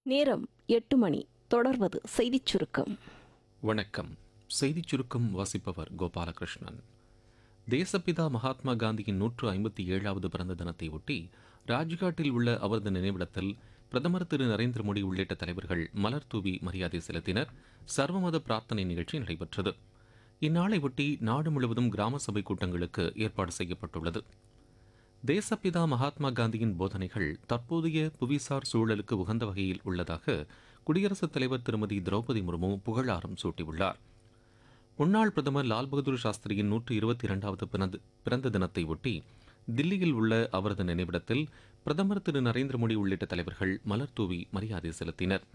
நேரம் எட்டு மணி தொடர்வது செய்திச் சுருக்கம் வணக்கம் செய்திச் சுருக்கம் வாசிப்பவர் கோபாலகிருஷ்ணன் தேசப்பிதா மகாத்மா காந்தியின் நூற்று ஐம்பத்தி ஏழாவது பிறந்த தினத்தை ஒட்டி ராஜ்காட்டில் உள்ள அவரது நினைவிடத்தில் பிரதமர் திரு நரேந்திர மோடி உள்ளிட்ட தலைவர்கள் மலர் தூவி மரியாதை செலுத்தினர் சர்வமத பிரார்த்தனை நிகழ்ச்சி நடைபெற்றது இந்நாளை ஒட்டி நாடு முழுவதும் கிராம சபை கூட்டங்களுக்கு ஏற்பாடு செய்யப்பட்டுள்ளது தேசப்பிதா மகாத்மா காந்தியின் போதனைகள் தற்போதைய புவிசார் சூழலுக்கு உகந்த வகையில் உள்ளதாக குடியரசுத் தலைவர் திருமதி திரௌபதி முர்மு புகழாரம் சூட்டியுள்ளார் முன்னாள் பிரதமர் லால் பகதூர் சாஸ்திரியின் நூற்று இருபத்தி இரண்டாவது பிறந்த பிறந்த தினத்தை ஒட்டி தில்லியில் உள்ள அவரது நினைவிடத்தில் பிரதமர் திரு நரேந்திர மோடி உள்ளிட்ட தலைவர்கள் மலர் தூவி மரியாதை செலுத்தினர்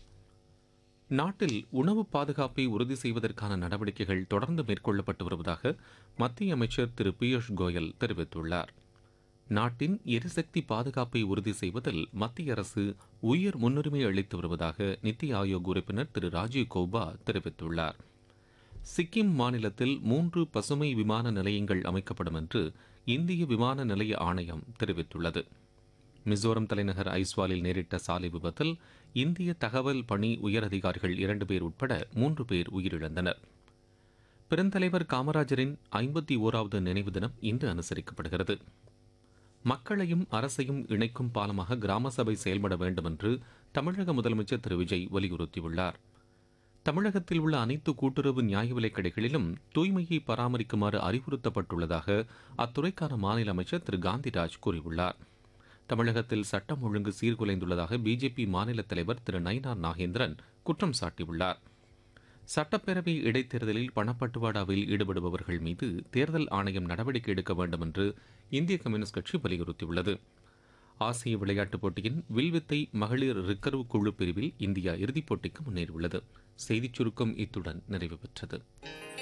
நாட்டில் உணவு பாதுகாப்பை உறுதி செய்வதற்கான நடவடிக்கைகள் தொடர்ந்து மேற்கொள்ளப்பட்டு வருவதாக மத்திய அமைச்சர் திரு பியூஷ் கோயல் தெரிவித்துள்ளார் நாட்டின் எரிசக்தி பாதுகாப்பை உறுதி செய்வதில் மத்திய அரசு உயர் முன்னுரிமை அளித்து வருவதாக நித்தி ஆயோக் உறுப்பினர் திரு ராஜீவ் கௌபா தெரிவித்துள்ளார் சிக்கிம் மாநிலத்தில் மூன்று பசுமை விமான நிலையங்கள் அமைக்கப்படும் என்று இந்திய விமான நிலைய ஆணையம் தெரிவித்துள்ளது மிசோரம் தலைநகர் ஐஸ்வாலில் நேரிட்ட சாலை விபத்தில் இந்திய தகவல் பணி உயரதிகாரிகள் இரண்டு பேர் உட்பட மூன்று பேர் உயிரிழந்தனர் பெருந்தலைவர் காமராஜரின் ஐம்பத்தி ஓராவது நினைவு தினம் இன்று அனுசரிக்கப்படுகிறது மக்களையும் அரசையும் இணைக்கும் பாலமாக கிராம சபை செயல்பட வேண்டும் என்று தமிழக முதலமைச்சர் திரு விஜய் வலியுறுத்தியுள்ளார் தமிழகத்தில் உள்ள அனைத்து கூட்டுறவு நியாய விலைக் கடைகளிலும் தூய்மையை பராமரிக்குமாறு அறிவுறுத்தப்பட்டுள்ளதாக அத்துறைக்கான மாநில அமைச்சர் திரு காந்திராஜ் கூறியுள்ளார் தமிழகத்தில் சட்டம் ஒழுங்கு சீர்குலைந்துள்ளதாக பிஜேபி மாநில தலைவர் திரு நயினார் நாகேந்திரன் குற்றம் சாட்டியுள்ளார் சட்டப்பேரவை இடைத்தேர்தலில் பணப்பட்டுவாடாவில் ஈடுபடுபவர்கள் மீது தேர்தல் ஆணையம் நடவடிக்கை எடுக்க வேண்டும் என்று இந்திய கம்யூனிஸ்ட் கட்சி வலியுறுத்தியுள்ளது ஆசிய விளையாட்டுப் போட்டியின் வில்வித்தை மகளிர் ரிக்கர்வ் குழு பிரிவில் இந்தியா இறுதிப் போட்டிக்கு முன்னேறியுள்ளது செய்திச் சுருக்கம் இத்துடன் நிறைவு பெற்றது